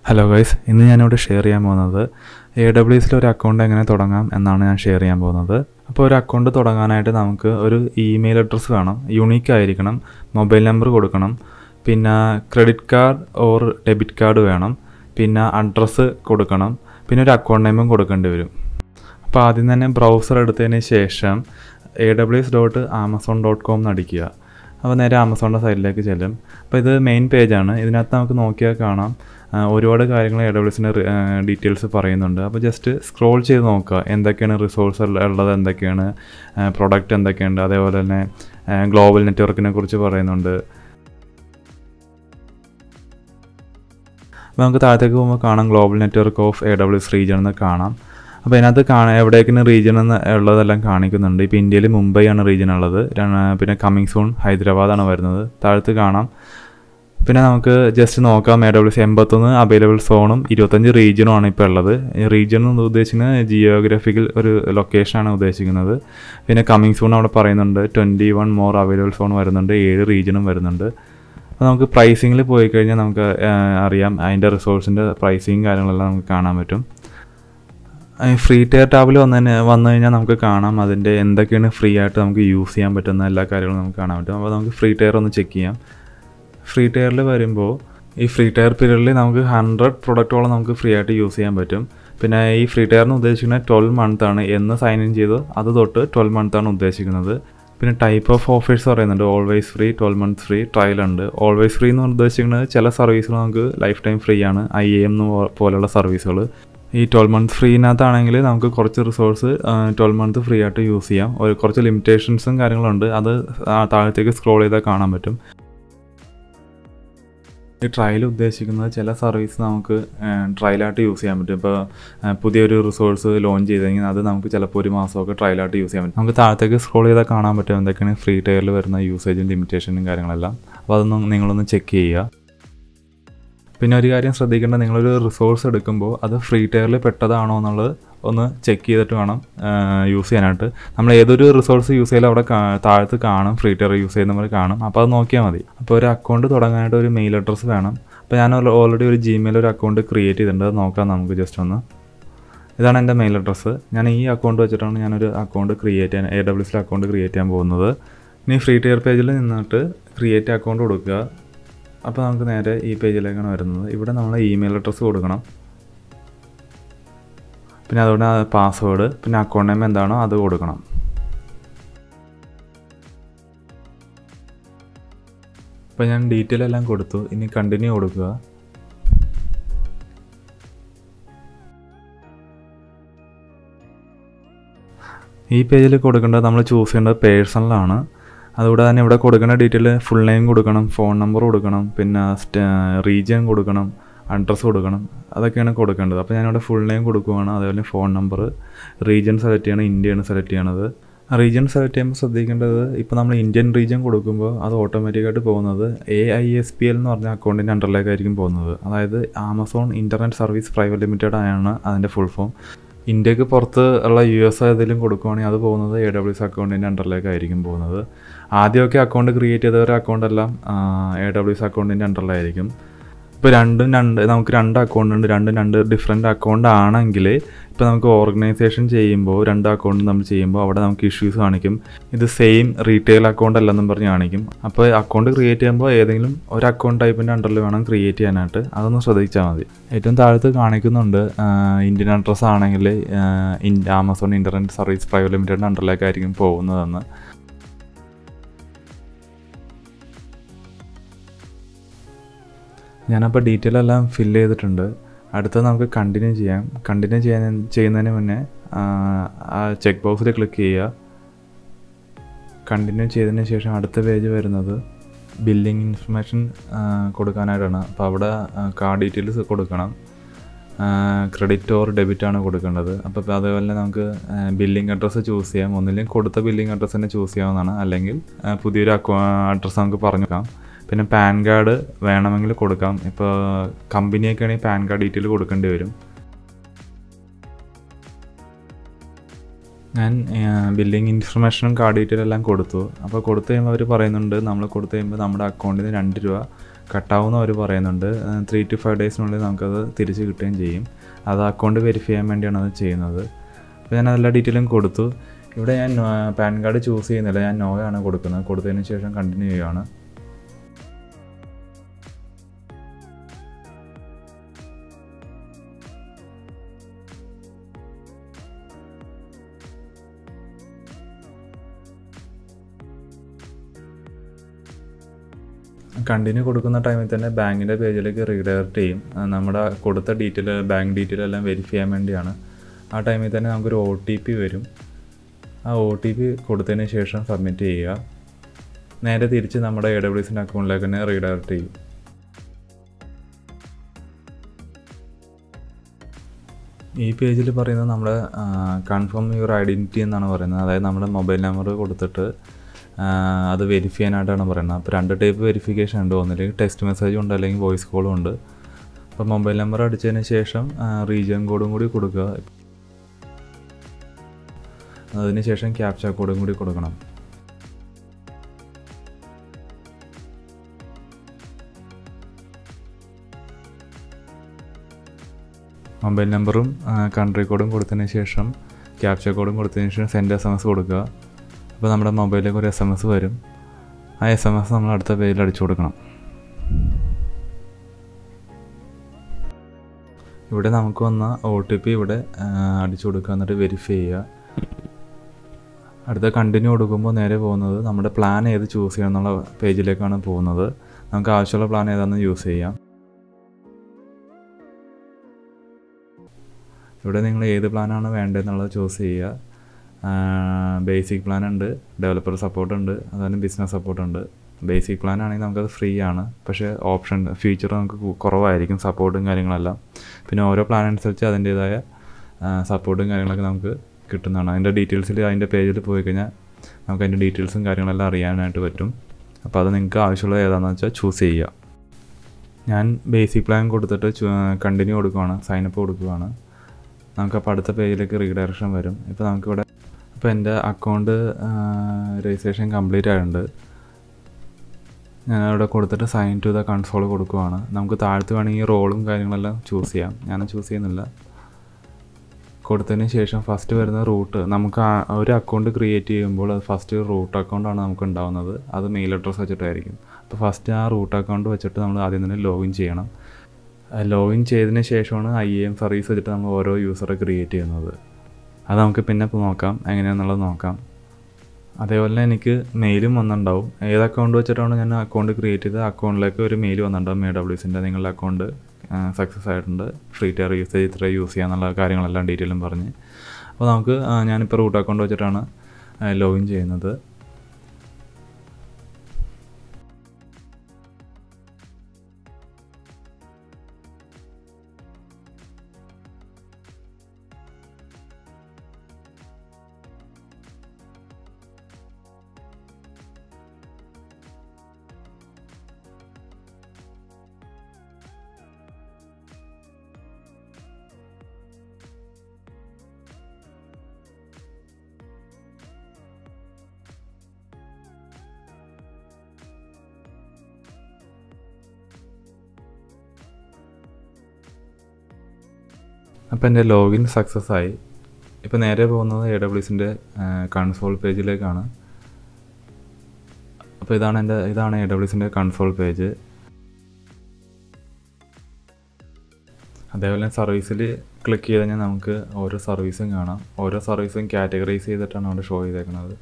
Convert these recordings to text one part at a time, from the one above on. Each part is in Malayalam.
ഹലോ ഗൈസ് ഇന്ന് ഞാനിവിടെ ഷെയർ ചെയ്യാൻ പോകുന്നത് എ ഡബ്ല്യു എസിൽ ഒരു അക്കൗണ്ട് എങ്ങനെ തുടങ്ങാം എന്നാണ് ഞാൻ ഷെയർ ചെയ്യാൻ പോകുന്നത് അപ്പോൾ ഒരു അക്കൗണ്ട് തുടങ്ങാനായിട്ട് നമുക്ക് ഒരു ഇമെയിൽ അഡ്രസ്സ് വേണം യുണീക്ക് ആയിരിക്കണം മൊബൈൽ നമ്പർ കൊടുക്കണം പിന്നെ credit card or debit card വേണം പിന്നെ അഡ്രസ്സ് കൊടുക്കണം പിന്നെ ഒരു അക്കൗണ്ട് നെയിമും കൊടുക്കേണ്ടി വരും അപ്പോൾ ആദ്യം തന്നെ ബ്രൗസർ എടുത്തതിന് ശേഷം A W S dot Amazon dot com എന്ന് അടിക്കുക അപ്പോൾ നേരെ ആമസോണിൻ്റെ സൈറ്റിലേക്ക് ചെല്ലും അപ്പോൾ ഇത് മെയിൻ പേജാണ് ഇതിനകത്ത് നമുക്ക് നോക്കിയാൽ കാണാം ആ, ഒരുപാട് കാര്യങ്ങൾ എ ഡബ്ല്യു എസിൻ്റെ ഡീറ്റെയിൽസ് പറയുന്നുണ്ട് അപ്പോൾ ജസ്റ്റ് സ്ക്രോൾ ചെയ്ത് നോക്കുക എന്തൊക്കെയാണ് റിസോഴ്സ് ഉള്ളത് എന്തൊക്കെയാണ് പ്രൊഡക്റ്റ് എന്തൊക്കെയുണ്ട് അതേപോലെ തന്നെ ഗ്ലോബൽ നെറ്റ്വർക്കിനെ കുറിച്ച് പറയുന്നുണ്ട് അപ്പോൾ നമുക്ക് താഴത്തേക്ക് പോകുമ്പോൾ കാണാം global network of A W S region എന്ന് കാണാം അപ്പോൾ അതിനകത്ത് കാണാൻ എവിടേക്കാണ് റീജിയൻ എന്ന് ഉള്ളതെല്ലാം കാണിക്കുന്നുണ്ട് ഇപ്പോൾ ഇന്ത്യയിൽ മുംബൈ ആണ് റീജിയൻ ഉള്ളത് ര- പിന്നെ കമ്മിങ് സൂൺ ഹൈദരാബാദാണ് വരുന്നത് താഴത്ത് കാണാം പിന്നെ നമുക്ക് ജസ്റ്റ് നോക്കാം എ ഡബ്ല്യു എസ് എൺപത്തൊന്ന് അവൈലബിൾ സോണും ഇരുപത്തഞ്ച് റീജിയനും ആണ് ഇപ്പോൾ ഉള്ളത് റീജിയൻ എന്ന് ഉദ്ദേശിക്കുന്നത് ജിയോഗ്രഫിക്കൽ ഒരു ലൊക്കേഷനാണ് ഉദ്ദേശിക്കുന്നത് പിന്നെ കമ്മിങ് സൂൺ അവിടെ പറയുന്നുണ്ട് twenty one more available zone വരുന്നുണ്ട് ഏഴ് റീജിയനും വരുന്നുണ്ട് അപ്പോൾ നമുക്ക് പ്രൈസിങ്ങിൽ പോയി കഴിഞ്ഞാൽ നമുക്ക് ആ, അറിയാം അതിൻ്റെ റിസോഴ്സിൻ്റെ പ്രൈസിങ് കാര്യങ്ങളെല്ലാം നമുക്ക് കാണാൻ പറ്റും ഫ്രീ ടയർ ടാബിൽ വന്നതിന് വന്നു കഴിഞ്ഞാൽ നമുക്ക് കാണാം അതിൻ്റെ എന്തൊക്കെയാണ് ഫ്രീ ആയിട്ട് നമുക്ക് യൂസ് ചെയ്യാൻ പറ്റുന്ന എല്ലാ കാര്യങ്ങളും നമുക്ക് കാണാൻ പറ്റും അപ്പോൾ നമുക്ക് ഫ്രീ ടയർ ഒന്ന് ചെക്ക് ചെയ്യാം ഫ്രീ ടയറിൽ വരുമ്പോൾ ഈ ഫ്രീ ടയർ പീരീഡിൽ നമുക്ക് ഹൺഡ്രഡ് പ്രൊഡക്റ്റോളം നമുക്ക് ഫ്രീ ആയിട്ട് യൂസ് ചെയ്യാൻ പറ്റും പിന്നെ ഈ ഫ്രീ ടയറിന് ഉദ്ദേശിക്കുന്നത് ട്വൽവ് മന്ത് ആണ് എന്ന് സൈൻ ഇൻ ചെയ്തോ അത് തൊട്ട് ട്വൽവ് മന്ത് ആണ് ഉദ്ദേശിക്കുന്നത് പിന്നെ ടൈപ്പ് ഓഫ് ഓഫേഴ്സ് പറയുന്നുണ്ട് always free twelve month free trial ഉണ്ട് ഓൾവേസ് ഫ്രീ എന്ന് ഉദ്ദേശിക്കുന്നത് ചില സർവീസുകൾ നമുക്ക് ലൈഫ് ടൈം ഫ്രീ ആണ് ഐ എ എം പോലുള്ള സർവീസുകൾ ഈ ട്വൽവ് മന്ത് ഫ്രീനകത്താണെങ്കിൽ നമുക്ക് കുറച്ച് റിസോഴ്സ് ട്വൽവ് മന്ത് ഫ്രീ ആയിട്ട് യൂസ് ചെയ്യാം ഒരു കുറച്ച് ലിമിറ്റേഷൻസും കാര്യങ്ങളുണ്ട് അത് ആ താഴത്തേക്ക് സ്ക്രോൾ ചെയ്താൽ കാണാൻ പറ്റും ഈ ട്രയൽ ഉദ്ദേശിക്കുന്നത് ചില സർവീസ് നമുക്ക് ട്രയലായിട്ട് യൂസ് ചെയ്യാൻ പറ്റും ഇപ്പോൾ പുതിയൊരു റിസോഴ്സ് ലോഞ്ച് ചെയ്തെങ്കിൽ അത് നമുക്ക് ചിലപ്പോൾ ഒരു മാസമൊക്കെ ട്രയലായിട്ട് യൂസ് ചെയ്യാൻ പറ്റും നമുക്ക് താഴത്തേക്ക് സ്ക്രോൾ ചെയ്താൽ കാണാൻ പറ്റും എന്തൊക്കെയാണ് ഫ്രീ ടയറിൽ വരുന്ന യൂസേജും ലിമിറ്റേഷനും കാര്യങ്ങളെല്ലാം അപ്പോൾ അതൊന്നും നിങ്ങളൊന്ന് ചെക്ക് ചെയ്യുക പിന്നെ ഒരു കാര്യം ശ്രദ്ധിക്കേണ്ടത് നിങ്ങളൊരു റിസോഴ്സ് എടുക്കുമ്പോൾ അത് ഫ്രീ ടയറിൽ പെട്ടതാണോ എന്നുള്ളത് ഒന്ന് ചെക്ക് ചെയ്തിട്ട് വേണം യൂസ് ചെയ്യാനായിട്ട് നമ്മൾ ഏതൊരു റിസോഴ്സ് യൂസ് ചെയ്താലും അവിടെ കാ- താഴത്ത് കാണും ഫ്രീ ടയർ യൂസ് ചെയ്യുന്നവർ കാണും അപ്പോൾ അത് നോക്കിയാൽ മതി അപ്പോൾ ഒരു അക്കൗണ്ട് തുടങ്ങാനായിട്ട് ഒരു മെയിൽ അഡ്രസ്സ് വേണം അപ്പോൾ ഞാൻ ഓൾറെഡി ഒരു ജിമെയിൽ ഒരു അക്കൗണ്ട് ക്രിയേറ്റ് ചെയ്തിട്ടുണ്ട് അത് നോക്കാം നമുക്ക് ജസ്റ്റ് ഒന്ന് ഇതാണ് എൻ്റെ മെയിൽ അഡ്രസ്സ് ഞാൻ ഈ അക്കൗണ്ട് വെച്ചിട്ടാണ് ഞാനൊരു അക്കൗണ്ട് ക്രിയേറ്റ് ചെയ്യാൻ എ ഡബ്ല്യു എസിൽ അക്കൗണ്ട് ക്രിയേറ്റ് ചെയ്യാൻ പോകുന്നത് ഇനി ഫ്രീ ടയർ പേജിൽ നിന്നിട്ട് ക്രിയേറ്റ് അക്കൗണ്ട് കൊടുക്കുക അപ്പോൾ നമുക്ക് നേരെ ഈ പേജിലേക്കാണ് വരുന്നത് ഇവിടെ നമ്മൾ ഇമെയിൽ അഡ്രസ്സ് കൊടുക്കണം പിന്നെ അതുകൊണ്ട് പാസ്വേഡ് പിന്നെ അക്കൗണ്ട് നെയിം എന്താണോ അത് കൊടുക്കണം അപ്പോൾ ഞാൻ ഡീറ്റെയിൽ എല്ലാം കൊടുത്തു ഇനി കണ്ടിന്യൂ കൊടുക്കുക ഈ പേജിൽ കൊടുക്കേണ്ടത് നമ്മൾ ചൂസ് ചെയ്യേണ്ടത് പേഴ്സണലാണ് അതുകൂടെ തന്നെ ഇവിടെ കൊടുക്കേണ്ട ഡീറ്റെയിൽ ഫുൾ നെയിം കൊടുക്കണം ഫോൺ നമ്പർ കൊടുക്കണം പിന്നെ റീജിയൻ കൊടുക്കണം അഡ്രസ്സ് കൊടുക്കണം അതൊക്കെയാണ് കൊടുക്കേണ്ടത് അപ്പോൾ ഞാനിവിടെ ഫുൾ നെയിം കൊടുക്കുകയാണ് അതേപോലെ ഫോൺ നമ്പർ റീജിയൻ സെലക്ട് ചെയ്യണം ഇന്ത്യയാണ് സെലക്ട് ചെയ്യണത് റീജിയൻ സെലക്ട് ചെയ്യുമ്പോൾ ശ്രദ്ധിക്കേണ്ടത് ഇപ്പോൾ നമ്മൾ ഇന്ത്യൻ റീജിയൻ കൊടുക്കുമ്പോൾ അത് ഓട്ടോമാറ്റിക്കായിട്ട് പോകുന്നത് A I S P L എന്ന് പറഞ്ഞ അക്കൗണ്ടിൻ്റെ അണ്ടറിലേക്കായിരിക്കും പോകുന്നത് അതായത് Amazon internet service private limited ആണ് അതിൻ്റെ ഫുൾ ഫോം ഇന്ത്യക്ക് പുറത്ത് ഉള്ള യു എസ് ഏതെങ്കിലും കൊടുക്കുവാണെങ്കിൽ അത് പോകുന്നത് എ ഡബ്ല്യു എസ് അക്കൗണ്ടിൻ്റെ അണ്ടറിലേക്കായിരിക്കും പോകുന്നത് ആദ്യമൊക്കെ അക്കൗണ്ട് ക്രിയേറ്റ് ചെയ്തവരുടെ അക്കൗണ്ട് എല്ലാം എ ഡബ്ല്യു എസ് അക്കൗണ്ടിൻ്റെ അണ്ടറിലായിരിക്കും ഇപ്പോൾ രണ്ടും രണ്ട് നമുക്ക് രണ്ട് അക്കൗണ്ട് ഉണ്ട് രണ്ടും രണ്ട് ഡിഫറെൻ്റ് അക്കൗണ്ട് ആണെങ്കിൽ ഇപ്പോൾ നമുക്ക് ഓർഗനൈസേഷൻ ചെയ്യുമ്പോൾ രണ്ട് അക്കൗണ്ട് നമ്മൾ ചെയ്യുമ്പോൾ അവിടെ നമുക്ക് ഇഷ്യൂസ് കാണിക്കും ഇത് സെയിം റീറ്റെയിൽ അക്കൗണ്ട് അല്ലെന്നും പറഞ്ഞ് കാണിക്കും അപ്പോൾ അക്കൗണ്ട് ക്രിയേറ്റ് ചെയ്യുമ്പോൾ ഏതെങ്കിലും ഒരു അക്കൗണ്ട് ടൈപ്പിൻ്റെ അണ്ടറിൽ വേണം ക്രിയേറ്റ് ചെയ്യാനായിട്ട് അതൊന്ന് ശ്രദ്ധിച്ചാൽ മതി ഏറ്റവും താഴത്ത് കാണിക്കുന്നുണ്ട് ആഹ് ഇന്ത്യൻ അഡ്രസ്സ് ആണെങ്കിൽ ആമസോൺ ഇൻ്റർനെറ്റ് സർവീസ് പ്രൈവറ്റ് ലിമിറ്റഡിൻ്റെ അണ്ടറിലേക്കായിരിക്കും പോകുന്നതെന്ന് ഞാനപ്പോൾ ഡീറ്റെയിൽ എല്ലാം ഫില്ല് ചെയ്തിട്ടുണ്ട് അടുത്തത് നമുക്ക് കണ്ടിന്യൂ ചെയ്യാം കണ്ടിന്യൂ ചെയ്യാൻ ചെയ്യുന്നതിന് മുന്നേ ആ, ആ ചെക്ക് ബോക്സിൽ ക്ലിക്ക് ചെയ്യുക കണ്ടിന്യൂ ചെയ്തതിന് ശേഷം അടുത്ത പേജ് വരുന്നത് ബില്ലിംഗ് ഇൻഫർമേഷൻ കൊടുക്കാനായിട്ടാണ് അപ്പോൾ അവിടെ കാർഡ് ഡീറ്റെയിൽസ് കൊടുക്കണം ക്രെഡിറ്റ് ഓർ ഡെബിറ്റ് ആണ് കൊടുക്കേണ്ടത് അപ്പോൾ ഇപ്പോൾ അതേപോലെ തന്നെ നമുക്ക് ബില്ലിംഗ് അഡ്രസ്സ് ചൂസ് ചെയ്യാം ഒന്നില്ലെങ്കിൽ കൊടുത്ത ബില്ലിംഗ് അഡ്രസ്സ് തന്നെ ചൂസ് ചെയ്യാവുന്നതാണ് അല്ലെങ്കിൽ ആ, പുതിയൊരു അക്കൗ അഡ്രസ്സ് നമുക്ക് പറഞ്ഞു കൊടുക്കാം പിന്നെ പാൻ കാർഡ് വേണമെങ്കിൽ കൊടുക്കാം ഇപ്പോൾ കമ്പനിയൊക്കെ ആണെങ്കിൽ പാൻ കാർഡ് ഡീറ്റെയിൽ കൊടുക്കേണ്ടി വരും ഞാൻ ബില്ലിംഗ് ഇൻഫർമേഷനും കാർഡ് ഡീറ്റെയിൽ എല്ലാം കൊടുത്തു അപ്പോൾ കൊടുത്തു കഴിയുമ്പോൾ അവർ പറയുന്നുണ്ട് നമ്മൾ കൊടുത്തു കഴിയുമ്പോൾ നമ്മുടെ അക്കൗണ്ടിൽ നിന്ന് രണ്ട് രൂപ കട്ടാവുമെന്ന് അവർ പറയുന്നുണ്ട് ത്രീ ടു ഫൈവ് ഡേയ്സിനുള്ളിൽ നമുക്കത് തിരിച്ച് കിട്ടുകയും ചെയ്യും അത് അക്കൗണ്ട് വെരിഫൈ ചെയ്യാൻ വേണ്ടിയാണ് അത് ചെയ്യുന്നത് അപ്പോൾ ഞാൻ എല്ലാ ഡീറ്റെയിലും കൊടുത്തു ഇവിടെ ഞാൻ പാൻ കാർഡ് ചൂസ് ചെയ്യുന്നില്ല ഞാൻ നോയാണ് കൊടുക്കുന്നത് കൊടുത്തതിന് ശേഷം കണ്ടിന്യൂ ചെയ്യുകയാണ് കണ്ടിന്യൂ കൊടുക്കുന്ന ടൈമിൽ തന്നെ ബാങ്കിൻ്റെ പേജിലേക്ക് റീഡയറക്റ്റ് ചെയ്യും ആ, നമ്മുടെ കൊടുത്ത ഡീറ്റെയിൽ ബാങ്ക് ഡീറ്റെയിൽ എല്ലാം വെരിഫൈ ചെയ്യാൻ വേണ്ടിയാണ് ആ ടൈമിൽ തന്നെ നമുക്കൊരു ഒ ടി പി വരും ആ ഒ ടി പി കൊടുത്തതിന് ശേഷം സബ്മിറ്റ് ചെയ്യുക നേരെ തിരിച്ച് നമ്മുടെ എ ഡബ്ല്യു എസിൻ്റെ അക്കൗണ്ടിലേക്ക് തന്നെ റീഡയറക്റ്റ് ചെയ്യും ഈ പേജിൽ പറയുന്നത് നമ്മുടെ കൺഫേം യുവർ ഐഡൻറ്റിറ്റി എന്നാണ് പറയുന്നത് അതായത് നമ്മുടെ മൊബൈൽ നമ്പർ കൊടുത്തിട്ട് ആ, അത് വെരിഫൈ ചെയ്യാനായിട്ടാണ് പറയുന്നത് അപ്പോൾ രണ്ട് ടൈപ്പ് വെരിഫിക്കേഷൻ ഉണ്ട് ഒന്നില്ലെങ്കിൽ ടെക്സ്റ്റ് മെസ്സേജും ഉണ്ട് അല്ലെങ്കിൽ വോയിസ് കോളും ഉണ്ട് അപ്പോൾ മൊബൈൽ നമ്പർ അടിച്ചതിന് ശേഷം റീജിയൻ കോഡും കൂടി കൊടുക്കുക അതിന് ശേഷം ക്യാപ്ച കോഡും കൂടി കൊടുക്കണം മൊബൈൽ നമ്പറും കൺട്രി കോഡും കൊടുത്തതിന് ശേഷം ക്യാപ്ച കോഡും കൊടുത്തതിന് ശേഷം സെൻഡ് എസ് എം എസ് കൊടുക്കുക അപ്പോൾ നമ്മുടെ മൊബൈലിലേക്ക് ഒരു എസ് എം എസ് വരും ആ എസ് എം എസ് നമ്മൾ അടുത്ത പേജിൽ അടിച്ചു കൊടുക്കണം ഇവിടെ നമുക്ക് വന്ന ഒ ടി പി ഇവിടെ ആ, അടിച്ചു കൊടുക്കുക എന്നിട്ട് വെരിഫൈ ചെയ്യുക അടുത്ത കണ്ടിന്യൂ കൊടുക്കുമ്പോൾ നേരെ പോകുന്നത് നമ്മുടെ പ്ലാൻ ഏത് ചൂസ് ചെയ്യണം എന്നുള്ള പേജിലേക്കാണ് പോകുന്നത് നമുക്ക് ആവശ്യമുള്ള പ്ലാൻ ഏതാണെന്ന് യൂസ് ചെയ്യാം ഇവിടെ നിങ്ങൾ ഏത് പ്ലാനാണ് വേണ്ടതെന്നുള്ളത് ചൂസ് ചെയ്യുക ബേസിക് പ്ലാൻ ഉണ്ട് ഡെവലപ്പർ സപ്പോർട്ട് ഉണ്ട് അതുപോലെ ബിസിനസ് സപ്പോർട്ട് ഉണ്ട് ബേസിക് പ്ലാൻ ആണെങ്കിൽ നമുക്കത് ഫ്രീ ആണ് പക്ഷേ ഓപ്ഷൻ ഫീച്ചർ നമുക്ക് കു- കുറവായിരിക്കും സപ്പോർട്ടും കാര്യങ്ങളെല്ലാം പിന്നെ ഓരോ പ്ലാൻ അനുസരിച്ച് അതിൻ്റേതായ സപ്പോർട്ടും കാര്യങ്ങളൊക്കെ നമുക്ക് കിട്ടുന്നതാണ് അതിൻ്റെ ഡീറ്റെയിൽസിൽ അതിൻ്റെ പേജിൽ പോയി കഴിഞ്ഞാൽ നമുക്ക് അതിൻ്റെ ഡീറ്റെയിൽസും കാര്യങ്ങളെല്ലാം അറിയാനായിട്ട് പറ്റും അപ്പോൾ അത് നിങ്ങൾക്ക് ആവശ്യമുള്ളത് ഏതാണെന്ന് വെച്ചാൽ ചൂസ് ചെയ്യുക ഞാൻ ബേസിക് പ്ലാൻ കൊടുത്തിട്ട് കണ്ടിന്യൂ കൊടുക്കുവാണ് സൈനപ്പ് കൊടുക്കുവാണ് നമുക്കപ്പോൾ അടുത്ത പേജിലേക്ക് റീഡയറക്ഷൻ വരും ഇപ്പോൾ നമുക്കിവിടെ ഇപ്പോൾ എൻ്റെ അക്കൗണ്ട് രജിസ്ട്രേഷൻ കംപ്ലീറ്റ് ആയിട്ടുണ്ട് ഞാൻ അവിടെ കൊടുത്തിട്ട് സൈൻ ടു ദ കൺസോൾ കൊടുക്കുവാണ് നമുക്ക് താഴത്ത് വേണമെങ്കിൽ റോളും കാര്യങ്ങളെല്ലാം ചൂസ് ചെയ്യാം ഞാൻ ചൂസ് ചെയ്യുന്നില്ല കൊടുത്തതിന് ശേഷം ഫസ്റ്റ് വരുന്ന റൂട്ട് നമുക്ക് ആ- ഒരു അക്കൗണ്ട് ക്രിയേറ്റ് ചെയ്യുമ്പോൾ അത് ഫസ്റ്റ് റൂട്ട് അക്കൗണ്ടാണ് നമുക്ക് ഉണ്ടാവുന്നത് അത് മെയിൽ അഡ്രസ്സ് വെച്ചിട്ടായിരിക്കും അപ്പോൾ ഫസ്റ്റ് ആ റൂട്ട് അക്കൗണ്ട് വെച്ചിട്ട് നമ്മൾ ആദ്യം തന്നെ ലോഗിൻ ചെയ്യണം ലോഗിൻ ചെയ്തതിന് ശേഷമാണ് ഐ എം സർവീസ് വെച്ചിട്ട് നമ്മൾ ഓരോ യൂസറെ ക്രിയേറ്റ് ചെയ്യുന്നത് അത് നമുക്ക് പിന്നെ ഇപ്പോൾ നോക്കാം എങ്ങനെയാണെന്നുള്ളത് നോക്കാം അതേപോലെ തന്നെ എനിക്ക് മെയിലും വന്നിട്ടുണ്ടാവും ഏത് അക്കൗണ്ട് വെച്ചിട്ടാണ് ഞാൻ അക്കൗണ്ട് ക്രിയേറ്റ് ചെയ്തത് അക്കൗണ്ടിലേക്ക് ഒരു മെയിൽ വന്നിട്ടുണ്ടാവും എ ഡബ്ല്യൂസിൻ്റെ നിങ്ങളുടെ അക്കൗണ്ട് സക്സസ് ആയിട്ടുണ്ട് ഫ്രീ ടയർ യൂസേജ് ഇത്ര യൂസ് ചെയ്യാന്നുള്ള കാര്യങ്ങളെല്ലാം ഡീറ്റെയിലും പറഞ്ഞ് അപ്പോൾ നമുക്ക് ആ, ഞാനിപ്പോൾ റൂട്ട് അക്കൗണ്ട് വെച്ചിട്ടാണ് ലോഗിൻ ചെയ്യുന്നത് അപ്പോൾ എൻ്റെ ലോഗിൻ സക്സസ് ആയി ഇപ്പോൾ നേരെ പോകുന്നത് എ ഡബ്ല്യൂസിൻ്റെ കൺസോൾ പേജിലേക്കാണ് അപ്പോൾ ഇതാണ് എൻ്റെ ഇതാണ് എ ഡബ്ല്യൂസിൻ്റെ കൺസോൾ പേജ് അതേപോലെ സർവീസിൽ ക്ലിക്ക് ചെയ്ത് കഴിഞ്ഞാൽ നമുക്ക് ഓരോ സർവീസും കാണാം ഓരോ സർവീസും കാറ്റഗറൈസ് ചെയ്തിട്ടാണ് അവിടെ ഷോ ചെയ്തേക്കുന്നത്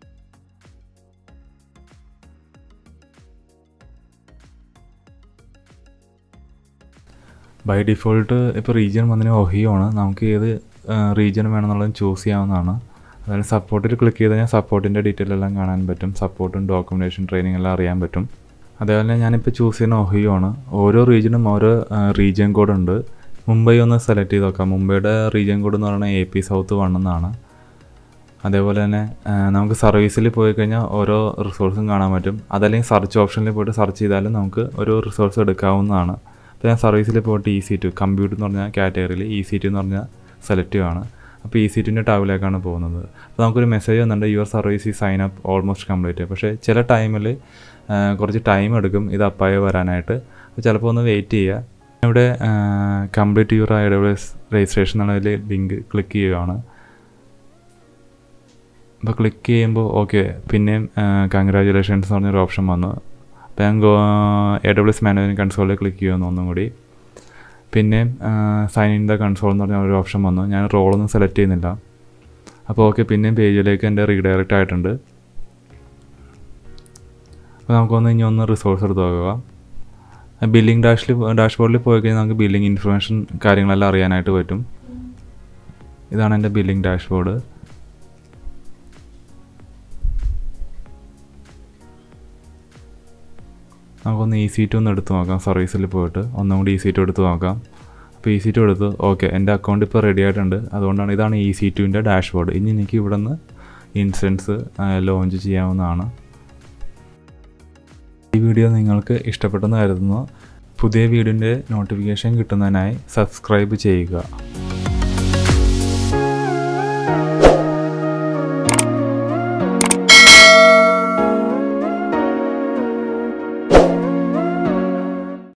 ബൈ ഡിഫോൾട്ട് ഇപ്പോൾ റീജിയൻ വന്നതിന് ഒഹിയോ ആണ് നമുക്ക് ഏത് റീജിയൻ വേണമെന്നുള്ളത് ചൂസ് ചെയ്യാവുന്നതാണ് അതായത് സപ്പോർട്ടിൽ ക്ലിക്ക് ചെയ്ത് കഴിഞ്ഞാൽ സപ്പോർട്ടിൻ്റെ ഡീറ്റെയിൽ എല്ലാം കാണാൻ പറ്റും സപ്പോർട്ടും ഡോക്യുമെൻറ്റേഷൻ ട്രെയിനിങ് എല്ലാം അറിയാൻ പറ്റും അതേപോലെ തന്നെ ഞാനിപ്പോൾ ചൂസ് ചെയ്യുന്ന ഒഹിയോ ആണ് ഓരോ റീജിയനും ഓരോ റീജിയൻ കോഡ് ഉണ്ട് മുംബൈ ഒന്ന് സെലക്ട് ചെയ്ത് നോക്കാം മുംബൈയുടെ റീജിയൻ കോഡ് എന്ന് പറയുന്നത് എ പി സൗത്ത് വൺ എന്നാണ് അതേപോലെ തന്നെ ആ, നമുക്ക് സർവീസിൽ പോയി കഴിഞ്ഞാൽ ഓരോ റിസോഴ്സും കാണാൻ പറ്റും അതല്ലെങ്കിൽ സെർച്ച് ഓപ്ഷനിൽ പോയിട്ട് സെർച്ച് ചെയ്താലും നമുക്ക് ഒരു റിസോഴ്സ് എടുക്കാവുന്നതാണ് അപ്പോൾ ഞാൻ സർവീസിൽ പോയിട്ട് ഇ സി ടു കമ്പ്യൂട്ടർ എന്ന് പറഞ്ഞ കാറ്റഗറിയിൽ ഇ സി ടു എന്ന് പറഞ്ഞാൽ സെലക്ട് ചെയ്യുകയാണ് അപ്പോൾ ഇ സി ടുവിൻ്റെ ടാബിലേക്കാണ് പോകുന്നത് അപ്പോൾ നമുക്കൊരു മെസ്സേജ് വന്നിട്ടുണ്ട് യുവർ സർവീസ് ഈ സൈൻ അപ്പ് ഓൾമോസ്റ്റ് കംപ്ലീറ്റ് പക്ഷേ ചില ടൈമിൽ കുറച്ച് ടൈം എടുക്കും ഇത് അപ്പായി വരാനായിട്ട് അപ്പോൾ ചിലപ്പോൾ ഒന്ന് വെയിറ്റ് ചെയ്യുക ഇവിടെ complete your I W S registration എന്നുള്ളതിൽ ലിങ്ക് ക്ലിക്ക് ചെയ്യുകയാണ് അപ്പോൾ ക്ലിക്ക് ചെയ്യുമ്പോൾ ഓക്കെ പിന്നെയും കൺഗ്രാജുലേഷൻസ് എന്ന് പറഞ്ഞൊരു ഓപ്ഷൻ വന്നു അപ്പോൾ ഞാൻ എ ഡബ്ല്യു എസ് മാനേജിങ് കൺസോളിൽ ക്ലിക്ക് ചെയ്യുന്നു ഒന്നും കൂടി പിന്നെ സൈൻ ഇൻ ദ കൺസോൾ എന്ന് പറഞ്ഞ ഒരു ഓപ്ഷൻ വന്നു ഞാൻ റോളൊന്നും സെലക്ട് ചെയ്യുന്നില്ല അപ്പോൾ ഓക്കെ പിന്നെയും പേജിലേക്ക് എൻ്റെ റീഡയറക്റ്റ് ആയിട്ടുണ്ട് അപ്പോൾ നമുക്കൊന്ന് ഇനി ഒന്ന് റിസോഴ്സ് എടുത്ത് നോക്കുക ബില്ലിംഗ് ഡാഷിൽ ഡാഷ്ബോർഡിൽ പോയി കഴിഞ്ഞാൽ നമുക്ക് ബില്ലിംഗ് ഇൻഫർമേഷൻ കാര്യങ്ങളെല്ലാം അറിയാനായിട്ട് പറ്റും ഇതാണ് എൻ്റെ ബില്ലിംഗ് ഡാഷ്ബോർഡ് നമുക്കൊന്ന് ഈ സീറ്റ് ഒന്ന് എടുത്ത് നോക്കാം സർവീസിൽ പോയിട്ട് ഒന്നും കൂടി ഈ സീറ്റ് എടുത്ത് നോക്കാം അപ്പോൾ ഈ സീറ്റ് എടുത്ത് ഓക്കെ എൻ്റെ അക്കൗണ്ട് ഇപ്പോൾ റെഡി ആയിട്ടുണ്ട് അതുകൊണ്ടാണ് ഇതാണ് ഈ സി ടുവിൻ്റെ ഡാഷ്ബോർഡ് ഇനി എനിക്ക് ഇവിടെ നിന്ന് ഇൻഷുറൻസ് ലോഞ്ച് ചെയ്യാവുന്നതാണ് ഈ വീഡിയോ നിങ്ങൾക്ക് ഇഷ്ടപ്പെട്ടെന്ന് കരുതുന്നു പുതിയ വീഡിയോൻ്റെ നോട്ടിഫിക്കേഷൻ കിട്ടുന്നതിനായി സബ്സ്ക്രൈബ് ചെയ്യുക